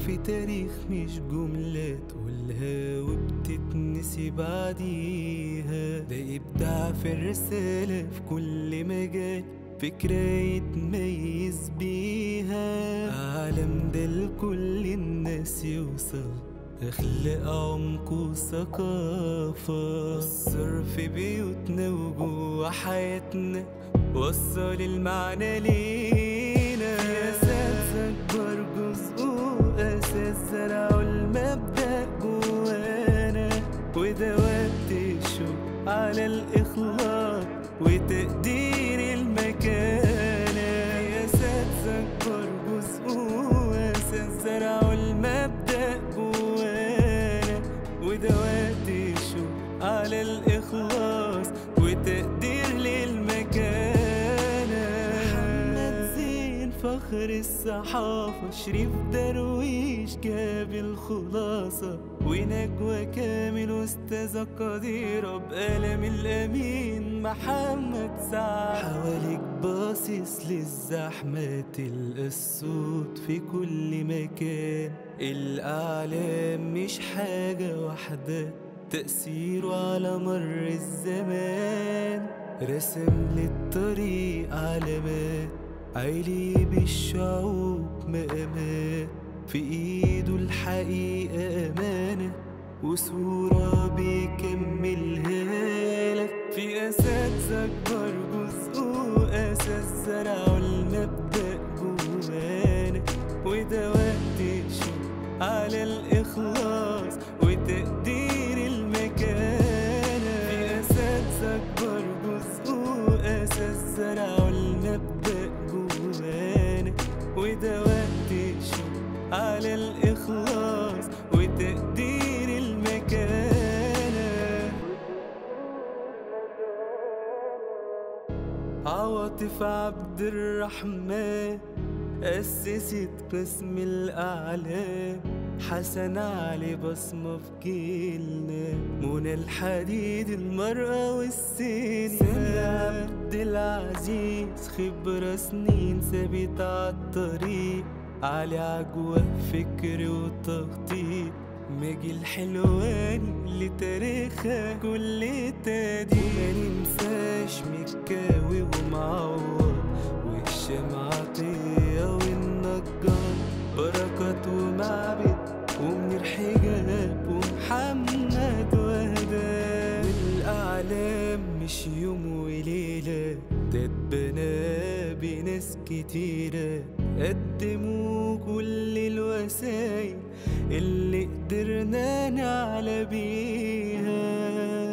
في تاريخ مش جملة تقولها وبتتنسي بعديها ده إبداع في الرسالة في كل مجال فكرة يتميز بيها عالم ده لكل الناس يوصل أخلاق عمق وثقافة أثر في بيوتنا وجوا حياتنا وصل المعنى لينا في أساس أكبر جزء وأساس زرعوا المبدأ جوانا وده وقت الشوق على الإخلاص وتقدير المكانة في أساس أكبر جزء وأساس زرعوا المبدأ جوانا وده وقت الشوق على الإخلاص وتقدير للمكانة محمد زين فخر الصحافة شريف درويش جاب الخلاصة ونجوى كامل أستاذة قديرة بقلم الأمين محمد سعد حواليك باصص للزحمة تلقى الصوت في كل مكان الأعلام مش حاجة واحدة تأثيره على مر الزمان رسم للطريق علامات عيلي بالشعوب مقامات في ايده الحقيقة أمانة وصورة بيكملها لك في أساس أكبر جزء وأساس زرعوا المبدأ جوانا وده وقت الشوق على الإخلاص وتقدير المكانة في أساس أكبر جزء وأساس زرعوا المبدأ جوانا وده وقت الشوق على الإخلاص وتقدير المكانة عواطف عبد الرحمن أسست قسم الأعلام حسن علي بصمة في جيلنا منى الحديد المرأة والسينما سامي عبد العزيز خبرة سنين ثابت عالطريق علي عجوة فكر وتخطيط ماجي الحلواني اللي تاريخها كل تادي ما ننساش مكاوي ومعوض والشام عطية والنجار بركات ومعبد ومنير حجاب ومحمد وهدى والأعلام مش يوم وليلة ده اتبنى بناس كتيرة قدموا كل الوسايل اللي قدرنا نعلى بيها